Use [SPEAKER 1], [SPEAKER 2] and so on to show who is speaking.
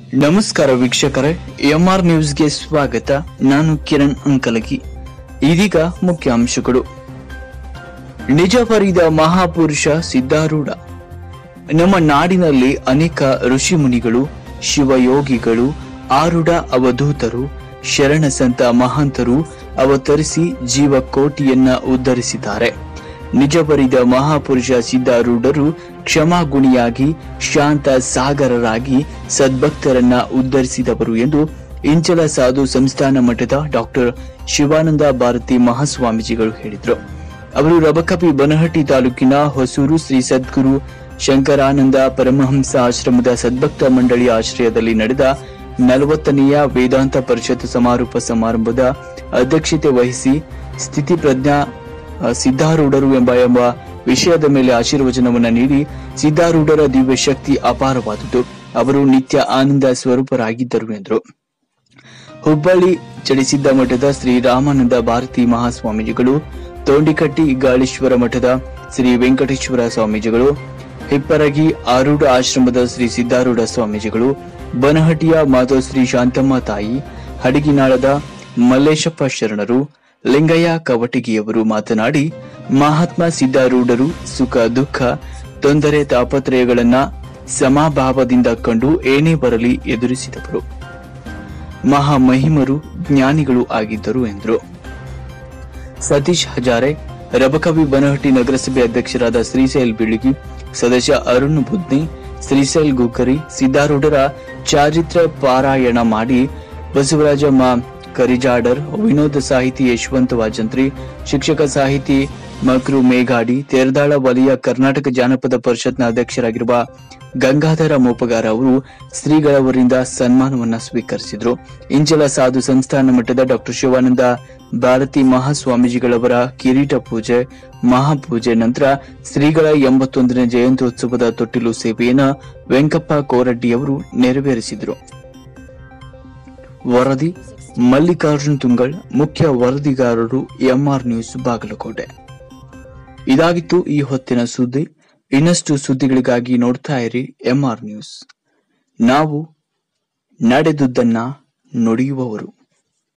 [SPEAKER 1] ನಮಸ್ಕಾರ ವೀಕ್ಷಕರೇ ಎಂಆರ್ ನ್ಯೂಸ್ಗೆ ಸ್ವಾಗತ ನಾನು ಕಿರಣ್ ಅಂಕಲಗಿ ಇದೀಗ ಮುಖ್ಯಾಂಶಗಳು ನಿಜ ಬರಿದ ಮಹಾಪುರುಷ ಸಿದ್ಧಾರೂಢ ನಮ್ಮ ನಾಡಿನಲ್ಲಿ ಅನೇಕ ಋಷಿ ಮುನಿಗಳು ಶಿವಯೋಗಿಗಳು ಆರುಢ ಅವಧೂತರು ಶರಣ ಸಂತ ಮಹಾಂತರು ಅವತರಿಸಿ ಜೀವಕೋಟಿಯನ್ನ ಉದ್ಧರಿಸಿದ್ದಾರೆ ನಿಜ ಬರಿದ ಮಹಾಪುರುಷ ಸಿದ್ಧಾರೂಢರು ಕ್ಷಮಾಗುಣಿಯಾಗಿ ಶಾಂತ ಸಾಗರರಾಗಿ ಸದ್ಭಕ್ತರನ್ನ ಉದ್ಧರಿಸಿದವರು ಎಂದು ಇಂಚಲ ಸಾಧು ಸಂಸ್ಥಾನ ಮಠದ ಡಾಕ್ಟರ್ ಶಿವಾನಂದ ಭಾರತಿ ಮಹಾಸ್ವಾಮೀಜಿಗಳು ಹೇಳಿದರು ಅವರು ರಬಕಪಿ ಬನಹಟ್ಟಿ ತಾಲೂಕಿನ ಹೊಸೂರು ಶ್ರೀ ಸದ್ಗುರು ಶಂಕರಾನಂದ ಪರಮಹಂಸ ಆಶ್ರಮದ ಸದ್ಭಕ್ತ ಮಂಡಳಿ ಆಶ್ರಯದಲ್ಲಿ ನಡೆದ ನಲವತ್ತನೆಯ ವೇದಾಂತ ಪರಿಷತ್ ಸಮಾರೋಪ ಸಮಾರಂಭದ ಅಧ್ಯಕ್ಷತೆ ವಹಿಸಿ ಸ್ಥಿತಿ ಪ್ರಜ್ಞಾ ಅ, ಸಿದ್ಧಾರೂಢರು ಎಂಬ ಎಂಬ ವಿಷಯದ ಮೇಲೆ ಆಶೀರ್ವಚನವನ್ನ ನೀಡಿ ಸಿದ್ಧಾರೂಢರ ದಿವ್ಯ ಶಕ್ತಿ ಅಪಾರವಾದುದು ಅವರು ನಿತ್ಯ ಆನಂದ ಸ್ವರೂಪರಾಗಿದ್ದರು ಎಂದರು ಹುಬ್ಬಳ್ಳಿ ಚಡಿಸಿದ್ದ ಮಠದ ಶ್ರೀ ರಾಮಾನಂದ ಭಾರತಿ ಮಹಾಸ್ವಾಮೀಜಿಗಳು ತೋಂಡಿಕಟ್ಟಿ ಗಾಳೀಶ್ವರ ಮಠದ ಶ್ರೀ ವೆಂಕಟೇಶ್ವರ ಸ್ವಾಮೀಜಿಗಳು ಹಿಪ್ಪರಗಿ ಆರೂಢ ಆಶ್ರಮದ ಶ್ರೀ ಸಿದ್ಧಾರೂಢ ಸ್ವಾಮೀಜಿಗಳು ಬನಹಟ್ಟಿಯ ಮಾಧವ ಶ್ರೀ ಶಾಂತಮ್ಮ ತಾಯಿ ಹಡಗಿನಾಳದ ಮಲ್ಲೇಶಪ್ಪ ಶರಣರು ಲಿಂಗಯ್ಯ ಕವಟಗಿಯವರು ಮಾತನಾಡಿ ಮಹಾತ್ಮ ಸಿದ್ಧಾರೂಢರು ಸುಖ ದುಃಖ ತೊಂದರೆ ತಾಪತ್ರಯಗಳನ್ನ ಸಮಭಾವದಿಂದ ಕಂಡು ಏನೇ ಬರಲಿ ಎದುರಿಸಿದವರು ಮಹಾಮಹಿಮರು ಜ್ಞಾನಿಗಳು ಆಗಿದ್ದರು ಎಂದರು ಸತೀಶ್ ಹಜಾರೆ ರಬಕವಿ ಬನಹಟ್ಟಿ ನಗರಸಭೆ ಅಧ್ಯಕ್ಷರಾದ ಶ್ರೀಶೈಲ್ ಬಿಳಿಗಿ ಸದಸ್ಯ ಅರುಣ್ ಬುದ್ನಿ ಶ್ರೀಶೈಲ್ ಗುಕರಿ ಸಿದ್ದಾರೂಢರ ಚಾರಿತ್ರ ಪಾರಾಯಣ ಮಾಡಿ ಬಸವರಾಜ ಮಾ ಕರಿಜಾಡರ್ ವಿನೋದ ಸಾಹಿತಿ ಯಶವಂತ ವಾಜಂತ್ರಿ ಶಿಕ್ಷಕ ಸಾಹಿತಿ ಮಕ್ರು ಮೇಘಾಡಿ ತೇರದಾಳ ವಲಯ ಕರ್ನಾಟಕ ಜಾನಪದ ಪರಿಷತ್ನ ಅಧ್ಯಕ್ಷರಾಗಿರುವ ಗಂಗಾಧರ ಮೋಪಗಾರ ಅವರು ಶ್ರೀಗಳವರಿಂದ ಸನ್ಮಾನವನ್ನ ಸ್ವೀಕರಿಸಿದರು ಇಂಚಲ ಸಾಧು ಸಂಸ್ಥಾನ ಮಠದ ಡಾಕ್ಟರ್ ಶಿವಾನಂದ ಭಾರತಿ ಮಹಾಸ್ವಾಮೀಜಿಗಳವರ ಕಿರೀಟ ಪೂಜೆ ಮಹಾಪೂಜೆ ನಂತರ ಶ್ರೀಗಳ ಎಂಬತ್ತೊಂದನೇ ಜಯಂತ್ಯೋತ್ಸವದ ತೊಟ್ಟಿಲು ಸೇವೆಯನ್ನ ವೆಂಕಪ್ಪ ಕೋರಡ್ಡಿಯವರು ನೆರವೇರಿಸಿದರು ವರದಿ ಮಲ್ಲಿಕಾರ್ಜುನ್ ತುಂಗಳ್ ಮುಖ್ಯ ವರದಿಗಾರರು ಎಂಆರ್ ನ್ಯೂಸ್ ಬಾಗಲಕೋಟೆ ಇದಾಗಿತ್ತು ಈ ಹೊತ್ತಿನ ಸುದ್ದಿ ಇನ್ನಷ್ಟು ಸುದ್ದಿಗಳಿಗಾಗಿ ನೋಡ್ತಾ ಇರಿ ಎಂಆರ್ ನ್ಯೂಸ್ ನಾವು ನಡೆದುದನ್ನ ನುಡಿಯುವವರು